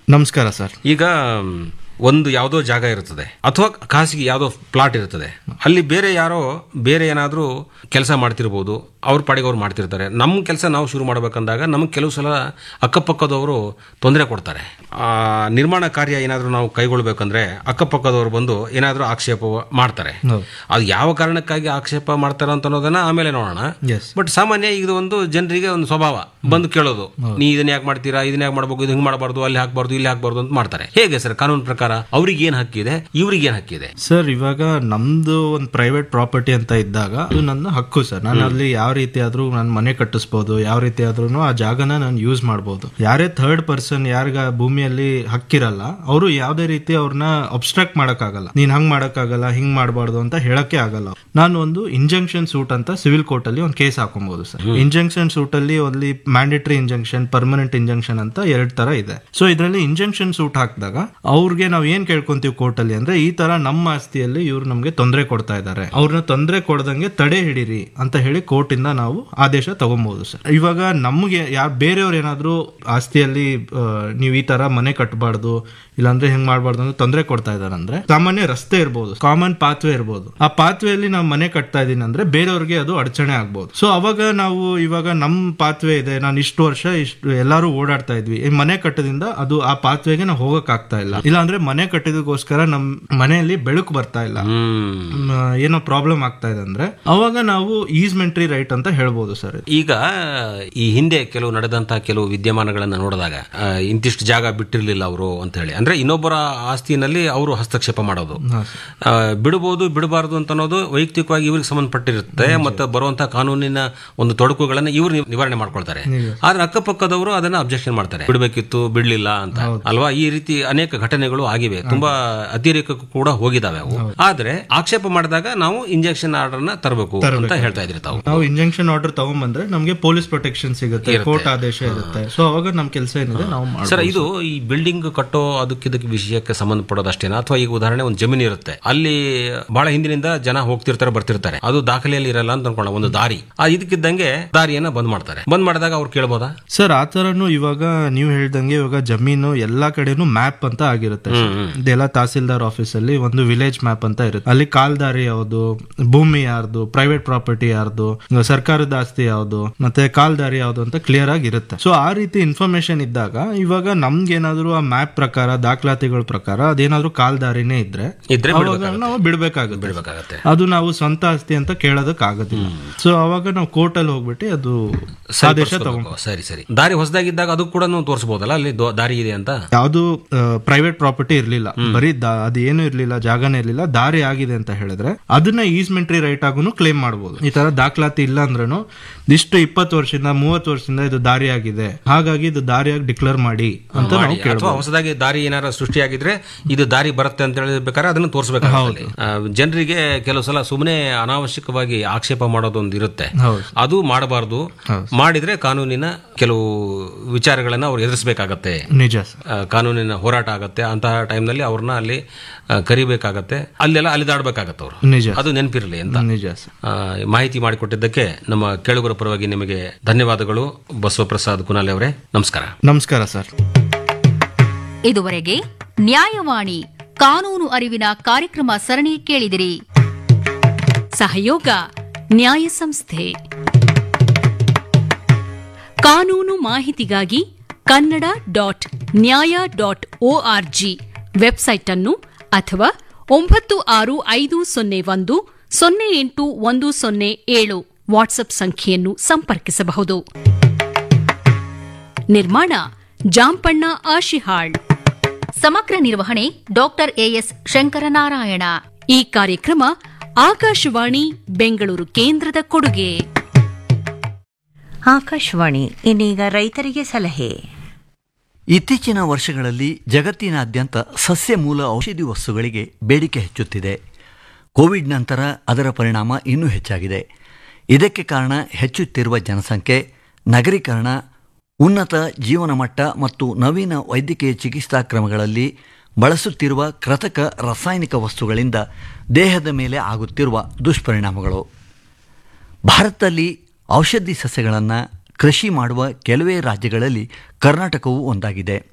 ನಮಸ್ಕಾರ ಸರ್ ಈಗ ಮ್, ಒಂದು ಯಾವುದೋ ಜಾಗ ಇರುತ್ತದೆ ಅಥವಾ ಖಾಸಗಿ ಯಾವುದೋ ಪ್ಲಾಟ್ ಇರುತ್ತದೆ ಅಲ್ಲಿ ಬೇರೆ ಯಾರೋ ಬೇರೆ ಏನಾದರೂ ಕೆಲಸ ಮಾಡ್ತಿರ್ಬೋದು ಅವ್ರ ಪಾಡಿಗೆ ಅವ್ರು ಮಾಡ್ತಿರ್ತಾರೆ ನಮ್ಮ ಕೆಲಸ ನಾವು ಶುರು ಮಾಡಬೇಕಂದಾಗ ನಮಗೆ ಕೆಲವು ಸಲ ಅಕ್ಕಪಕ್ಕದವರು ತೊಂದರೆ ಕೊಡ್ತಾರೆ ಆ ನಿರ್ಮಾಣ ಕಾರ್ಯ ಏನಾದರೂ ನಾವು ಕೈಗೊಳ್ಬೇಕಂದ್ರೆ ಅಕ್ಕಪಕ್ಕದವರು ಬಂದು ಏನಾದರೂ ಆಕ್ಷೇಪ ಮಾಡ್ತಾರೆ ಅದು ಯಾವ ಕಾರಣಕ್ಕಾಗಿ ಆಕ್ಷೇಪ ಮಾಡ್ತಾರೆ ಅಂತ ಅನ್ನೋದನ್ನ ಆಮೇಲೆ ನೋಡೋಣ Yes. ಬಟ್ ಸಾಮಾನ್ಯ ಇದು ಒಂದು ಜನರಿಗೆ ಒಂದು ಸ್ವಭಾವ ಬಂದು ಕೇಳೋದು ನೀ ಇದನ್ನ ಯಾಕೆ ಮಾಡ್ತೀರಾ ಇದನ್ನ ಯಾಕೆ ಮಾಡ್ಬೇಕು ಇದು ಹಿಂಗ್ ಮಾಡಬಾರ್ದು ಅಲ್ಲಿ ಹಾಕ್ಬಾರ್ದು ಇಲ್ಲಿ ಹಾಕ್ಬಾರ್ದು ಅಂತ ಮಾಡ್ತಾರೆ ಹೇಗೆ ಸರ್ ಕಾನೂನು ಪ್ರಕಾರ ಅವ್ರಿಗೆ ಏನ್ ಹಕ್ಕಿದೆ ಇವ್ರಿಗೆ ಏನ್ ಹಕ್ಕಿದೆ ಸರ್ ಇವಾಗ ನಮ್ದು ಒಂದು ಪ್ರೈವೇಟ್ ಪ್ರಾಪರ್ಟಿ ಅಂತ ಇದ್ದಾಗ ಅದು ನನ್ನ ಹಕ್ಕು ಸರ್ ನಾನು ಅಲ್ಲಿ ಯಾವ ರೀತಿ ಆದ್ರೂ ನಾನು ಮನೆ ಕಟ್ಟಿಸ್ಬೋದು ಯಾವ ರೀತಿ ಆದ್ರೂ ಆ ಜಾಗನ ನಾನು ಯೂಸ್ ಮಾಡ್ಬೋದು ಯಾರೇ ಥರ್ಡ್ ಪರ್ಸನ್ ಯಾರಿಗ ಭೂಮಿಯಲ್ಲಿ ಹಕ್ಕಿರಲ್ಲ ಅವರು ಯಾವುದೇ ರೀತಿ ಅವ್ರನ್ನ ಅಬ್ಸ್ಟ್ರಾಕ್ಟ್ ಮಾಡಕ್ಕಾಗಲ್ಲ ನೀನ್ ಹಂಗ್ ಮಾಡಕ್ಕಾಗಲ್ಲ ಹಿಂಗ್ ಮಾಡಬಾರ್ದು ಅಂತ ಹೇಳಕ್ಕೆ ಆಗಲ್ಲ ನಾನು ಒಂದು ಇಂಜಂಕ್ಷನ್ ಸೂಟ್ ಅಂತ ಸಿವಿಲ್ ಕೋರ್ಟ್ ಅಲ್ಲಿ ಒಂದು ಕೇಸ್ ಹಾಕೊಬಹುದು ಸರ್ ಇಂಜಂಕ್ಷನ್ ಸೂಟ್ ಅಲ್ಲಿ ಅಲ್ಲಿ ಮ್ಯಾಂಡೇಟರಿ ಇಂಜಂಕ್ಷನ್ ಪರ್ಮನೆಂಟ್ ಇಂಜಂಕ್ಷನ್ ಅಂತ ಎರಡ್ ತರ ಇದೆ ಸೊ ಇದರಲ್ಲಿ ಇಂಜಂಕ್ಷನ್ ಸೂಟ್ ಹಾಕಿದಾಗ ಅವ್ರಿಗೆ ನಾವು ಏನ್ ಕೇಳ್ಕೊಂತೀವಿ ಕೋರ್ಟ್ ಅಲ್ಲಿ ಅಂದ್ರೆ ಈ ತರ ನಮ್ಮ ಆಸ್ತಿಯಲ್ಲಿ ಇವ್ರು ನಮ್ಗೆ ತೊಂದರೆ ಕೊಡ್ತಾ ಇದ್ದಾರೆ ಅವ್ರನ್ನ ತೊಂದರೆ ಕೊಡದಂಗೆ ತಡೆ ಹಿಡೀರಿ ಅಂತ ಹೇಳಿ ಕೋರ್ಟ್ ಇಂದ ನಾವು ಆದೇಶ ತಗೊಬಹುದು ಸರ್ ಇವಾಗ ನಮ್ಗೆ ಯಾರು ಬೇರೆಯವ್ರು ಏನಾದ್ರು ಆಸ್ತಿಯಲ್ಲಿ ಆ, ನೀವು ಈ ತರ ಮನೆ ಕಟ್ಟಬಾರ್ದು ಇಲ್ಲಾಂದ್ರೆ ಹೆಂಗ್ ಮಾಡಬಾರ್ದು ಅಂತ ತೊಂದರೆ ಕೊಡ್ತಾ ಇದಾರೆ ಅಂದ್ರೆ ಸಾಮಾನ್ಯ ರಸ್ತೆ ಇರ್ಬೋದು ಕಾಮನ್ ಪಾತ್ವೆ ಇರ್ಬೋದು ಆ ಪಾತ್ವೆಯಲ್ಲಿ ನಾವು ಮನೆ ಕಟ್ತಾ ಇದೀನಿ ಅಂದ್ರೆ ಬೇರೆಯವ್ರಿಗೆ ಅದು ಅಡಚಣೆ ಆಗ್ಬೋದು ಸೊ ಅವಾಗ ನಾವು ಇವಾಗ ನಮ್ ಪಾತ್ವೆ ಇದೆ ನಾನು ಇಷ್ಟು ವರ್ಷ ಇಷ್ಟು ಎಲ್ಲಾರು ಓಡಾಡ್ತಾ ಇದ್ವಿ ಈ ಮನೆ ಕಟ್ಟದಿಂದ ಅದು ಆ ಪಾತ್ವೆಗೆ ನಾವು ಹೋಗಕ್ ಆಗ್ತಾ ಇಲ್ಲ ಇಲ್ಲ ಅಂದ್ರೆ ಮನೆ ಕಟ್ಟಿದಕ್ಕೋಸ್ಕರ ನಮ್ ಮನೆಯಲ್ಲಿ ಬೆಳಕು ಬರ್ತಾ ಇಲ್ಲ ಹ್ಮ್ ಮ್, ಏನೋ ಪ್ರಾಬ್ಲಮ್ ಆಗ್ತಾ ಇದೆ ಅಂದ್ರೆ ಅವಾಗ ನಾವು ಈಸ್ಮೆಂಟ್ರಿ ರೈಟ್ ಅಂತ ಹೇಳ್ಬೋದು ಸರ್ ಈಗ ಈ ಹಿಂದೆ ಕೆಲವು ನಡೆದಂತಹ ಕೆಲವು ವಿದ್ಯಮಾನಗಳನ್ನ ನೋಡಿದಾಗ ಆ, ಇಂತಿಷ್ಟು ಜಾಗ ಬಿಟ್ಟಿರ್ಲಿಲ್ಲ ಅವರು ಅಂತ ಹೇಳಿ ಅಂದ್ರೆ ಇನ್ನೊಬ್ಬರ ಆಸ್ತಿನಲ್ಲಿ ಅವರು ಹಸ್ತಕ್ಷೇಪ ಮಾಡೋದು ಆ, ಬಿಡಬಹುದು ಬಿಡಬಾರದು ಅಂತ ಅನ್ನೋದು ವೈಯಕ್ತಿಕವಾಗಿ ಇವ್ರಿಗೆ ಸಂಬಂಧಪಟ್ಟಿರುತ್ತೆ ಮತ್ತೆ ಬರುವಂತಹ ಕಾನೂನಿನ ಒಂದು ತೊಡಕುಗಳನ್ನ ಇವರು ನಿವಾರಣೆ ಮಾಡ್ಕೊಳ್ತಾರೆ ಆದ್ರೆ ಅಕ್ಕಪಕ್ಕದವರು ಅದನ್ನ ಅಬ್ಜೆಕ್ಷನ್ ಮಾಡ್ತಾರೆ ಬಿಡಬೇಕಿತ್ತು ಬಿಡ್ಲಿಲ್ಲ ಅಂತ ಅಲ್ವಾ ಈ ರೀತಿ ಅನೇಕ ಘಟನೆಗಳು ಆಗಿವೆ ತುಂಬಾ ಅತಿರೇಕಕ್ಕೂ ಕೂಡ ಹೋಗಿದಾವೆ ಅವು ಆದ್ರೆ ಆಕ್ಷೇಪ ಮಾಡಿದಾಗ ನಾವು ಇಂಜೆಕ್ಷನ್ ಆರ್ಡರ್ ನ ತರಬೇಕು ಅಂತ ಹೇಳ್ತಾ ಇದ್ರಿ ತಾವು ನಾವು ಇಂಜೆಕ್ಷನ್ ಆರ್ಡರ್ ತಗೊಂಬಂದ್ರೆ ನಮ್ಗೆ ಪೊಲೀಸ್ ಪ್ರೊಟೆಕ್ಷನ್ ಸಿಗುತ್ತೆ ಕೋರ್ಟ್ ಆದೇಶ ಇರುತ್ತೆ ಸೊ ಅವಾಗ ನಮ್ ಕೆಲಸ ಏನಿದೆ ನಾವು ಮಾಡ್ಬೋದು. ಸರ್ ಇದು ಈ ಬಿಲ್ಡಿಂಗ್ ಕಟ್ಟೋ ಅದಕ್ಕಿದಕ್ಕೆ ವಿಷಯಕ್ಕೆ ಸಂಬಂಧಪಡೋದಷ್ಟೇನಾ ಅಥವಾ ಈಗ ಉದಾಹರಣೆ ಒಂದು ಜಮೀನು ಇರುತ್ತೆ ಅಲ್ಲಿ ಬಹಳ ಹಿಂದಿನಿಂದ ಜನ ಹೋಗ್ತಿರ್ತಾರೆ ಬರ್ತಿರ್ತಾರೆ ಅದು ದಾಖಲೆಯಲ್ಲಿ ಇರಲ್ಲ ಅಂತ ಅನ್ಕೊಳ್ಳ ಒಂದು ದಾರಿ ಆ ಇದಕ್ಕಿದ್ದಂಗೆ ದಾರಿಯನ್ನ ಬಂದ್ ಮಾಡ್ತಾರೆ ಬಂದ್ ಮಾಡಿದಾಗ ಅವ್ರು ಕೇಳ್ಬೋದಾ ಸರ್ ಆ ತರನು ಇವಾಗ ನೀವು ಹೇಳ್ದಂಗೆ ಇವಾಗ ಜಮೀನು ಎಲ್ಲಾ ಕಡೆನೂ ಮ್ಯಾಪ್ ಅಂತ ಆಗಿರುತ್ತೆ ಇದೆಲ್ಲ ತಹಸೀಲ್ದಾರ್ ಆಫೀಸ್ ಅಲ್ಲಿ ಒಂದು ವಿಲೇಜ್ ಮ್ಯಾಪ್ ಅಂತ ಇರುತ್ತೆ ಅಲ್ಲಿ ಕಾಲ್ದಾರಿ ಯಾವುದು ಭೂಮಿ ಯಾರ್ದು ಪ್ರೈವೇಟ್ ಪ್ರಾಪರ್ಟಿ ಯಾರ್ದು ಇವಾಗ ಸರ್ಕಾರದ ಆಸ್ತಿ ಯಾವುದು ಮತ್ತೆ ಕಾಲ್ದಾರಿ ಯಾವುದು ಅಂತ ಕ್ಲಿಯರ್ ಆಗಿ ಇರುತ್ತೆ ಸೊ ಆ ರೀತಿ ಇನ್ಫಾರ್ಮೇಶನ್ ಇದ್ದಾಗ ಇವಾಗ ನಮ್ಗೇನಾದ್ರೂ ಆ ಮ್ಯಾಪ್ ಪ್ರಕಾರ ದಾಖಲಾತಿಗಳ ಪ್ರಕಾರ ಅದೇನಾದ್ರೂ ಕಾಲ್ದಾರಿನೇ ಇದ್ರೆ ಇದ್ರೆ ಅವಾಗ ನಾವು ಬಿಡ್ಬೇಕಾಗುತ್ತೆ ಬಿಡ್ಬೇಕಾಗತ್ತೆ ಅದು ನಾವು ಸ್ವಂತ ಆಸ್ತಿ ಅಂತ ಕೇಳೋದಕ್ ಆಗೋದಿಲ್ಲ ಸೊ ಅವಾಗ ನಾವು ಕೋರ್ಟ್ ಅಲ್ಲಿ ಹೋಗ್ಬಿಟ್ಟು ಅದು ಆದೇಶ ತಗೊಂಡ್ ಓ, ಸರಿ ಸರಿ ದಾರಿ ಹೊಸದಾಗಿದ್ದಾಗ ಅದು ಕೂಡ ತೋರಿಸಬಹುದಲ್ಲ ಅಲ್ಲಿ ದೋ- ದಾರಿ ಇದೆ ಅಂತ ಯಾವುದು ಪ್ರೈವೇಟ್ ಪ್ರಾಪರ್ಟಿ ಇರ್ಲಿಲ್ಲ ಬರೀ ದಾ- ಅದೇನು ಇರ್ಲಿಲ್ಲ ಜಾಗನೇ ಇರ್ಲಿಲ್ಲ ದಾರಿ ಆಗಿದೆ ಅಂತ ಹೇಳಿದ್ರೆ ಅದನ್ನ ಈಸ್ಮೆಂಟ್ರಿ ರೈಟ್ ಆಗೂ ಕ್ಲೇಮ್ ಮಾಡಬಹುದು ಈ ತರ ದಾಖಲಾತಿ ಇಲ್ಲ ಅಂದ್ರೂ ಇಷ್ಟು ಇಪ್ಪತ್ತು ವರ್ಷದಿಂದ ಮೂವತ್ತು ವರ್ಷದಿಂದ ಇದು ದಾರಿ ಆಗಿದೆ ಹಾಗಾಗಿ ಇದು ದಾರಿಯಾಗಿ ಡಿಕ್ಲೇರ್ ಮಾಡಿ ಅಂತ ನಾವು ಮಾಡಿ. ಕೇಳ್ಬೋದು ಅಥವಾ ಹೊಸದಾಗಿ ದಾರಿ ಏನಾರ ಸೃಷ್ಟಿಯಾಗಿದ್ರೆ ಇದು ದಾರಿ ಬರುತ್ತೆ ಅಂತ ಹೇಳ್ಬೇಕಾದ್ರೆ ಅದನ್ನ ತೋರಿಸಬೇಕಾಗುತ್ತೆ ಜನರಿಗೆ ಕೆಲವು ಸಲ ಸುಮ್ಮನೆ ಅನಾವಶ್ಯಕವಾಗಿ ಆಕ್ಷೇಪ ಮಾಡೋದೊಂದು ಇರುತ್ತೆ ಹೌದು. ಅದು ಮಾಡಬಾರ್ದು ಮಾಡಿದ್ರೆ ಕಾನೂನಿನ ಕೆಲವು ವಿಚಾರಗಳನ್ನ ಅವ್ರು ಎದುರಿಸಬೇಕಾಗತ್ತೆ ನಿಜ ಸರ್ ಆ, ಕಾನೂನಿನ ಹೋರಾಟ ಆಗತ್ತೆ ಅಂತಹ ಟೈಮ್ನಲ್ಲಿ ಅವ್ರನ್ನ ಅಲ್ಲಿ ಆ, ಕರಿಬೇಕಾಗತ್ತೆ ಅಲ್ಲೆಲ್ಲ ಅಲಿದಾಡ್ಬೇಕಾಗತ್ತೆ ಅವರು ನಿಜ ಅದು ನೆನಪಿರಲಿ ಅಂತ ನಿಜ ಸರ್ ಆ, ಮಾಹಿತಿ ಮಾಡಿಕೊಟ್ಟಿದ್ದಕ್ಕೆ ನಮ್ಮ ಕೇಳುಗರ ಪರವಾಗಿ ನಿಮಗೆ ಧನ್ಯವಾದಗಳು ಬಸವಪ್ರಸಾದ್ ಕುನಾಲೆ ಅವರೇ ನಮಸ್ಕಾರ ನಮಸ್ಕಾರ ಸರ್ ಇದುವರೆಗೆ ನ್ಯಾಯವಾಣಿ ಕಾನೂನು ಅರಿವಿನ ಕಾರ್ಯಕ್ರಮ ಸರಣಿ ಕೇಳಿದಿರಿ ಸಹಯೋಗ ನ್ಯಾಯ ಸಂಸ್ಥೆ ಕಾನೂನು ಮಾಹಿತಿಗಾಗಿ Kannada dot Nyaya dot org website ಅನ್ನು ಅಥವಾ ಒಂಬತ್ತು ಆರು ಐದು ಸೊನ್ನೆ ಒಂದು ಸೊನ್ನೆ ಎಂಟು ಒಂದು ಸೊನ್ನೆ ಏಳು ವಾಟ್ಸ್ಆಪ್ ಸಂಖ್ಯೆಯನ್ನು ಸಂಪರ್ಕಿಸಬಹುದು ನಿರ್ಮಾಣ ಜಾಂಪಣ್ಣ ಆಶಿಹಾಳ್ ಸಮಗ್ರ ನಿರ್ವಹಣೆ ಡಾಕ್ಟರ್ ಎಎಸ್ ಶಂಕರನಾರಾಯಣ ಈ ಕಾರ್ಯಕ್ರಮ ಆಕಾಶವಾಣಿ ಬೆಂಗಳೂರು ಕೇಂದ್ರದ ಕೊಡುಗೆ ಆಕಾಶವಾಣಿ ಇನ್ನೀಗ ರೈತರಿಗೆ ಸಲಹೆ ಇತ್ತೀಚಿನ ವರ್ಷಗಳಲ್ಲಿ ಜಗತ್ತಿನಾದ್ಯಂತ ಸಸ್ಯ ಮೂಲ ಔಷಧಿ ವಸ್ತುಗಳಿಗೆ ಬೇಡಿಕೆ ಹೆಚ್ಚುತ್ತಿದೆ ಕೋವಿಡ್ ನಂತರ ಅದರ ಪರಿಣಾಮ ಇನ್ನೂ ಹೆಚ್ಚಾಗಿದೆ ಇದಕ್ಕೆ ಕಾರಣ ಹೆಚ್ಚುತ್ತಿರುವ ಜನಸಂಖ್ಯೆ ನಗರೀಕರಣ ಉನ್ನತ ಜೀವನ ಮಟ್ಟ ಮತ್ತು ನವೀನ ವೈದ್ಯಕೀಯ ಚಿಕಿತ್ಸಾ ಕ್ರಮಗಳಲ್ಲಿ ಬಳಸುತ್ತಿರುವ ಕೃತಕ ರಾಸಾಯನಿಕ ವಸ್ತುಗಳಿಂದ ದೇಹದ ಮೇಲೆ ಆಗುತ್ತಿರುವ ದುಷ್ಪರಿಣಾಮಗಳು ಭಾರತದಲ್ಲಿ ಔಷಧಿ ಸಸ್ಯಗಳನ್ನು ಕೃಷಿ ಮಾಡುವ ಕೆಲವೇ ರಾಜ್ಯಗಳಲ್ಲಿ ಕರ್ನಾಟಕವೂ ಒಂದಾಗಿದೆ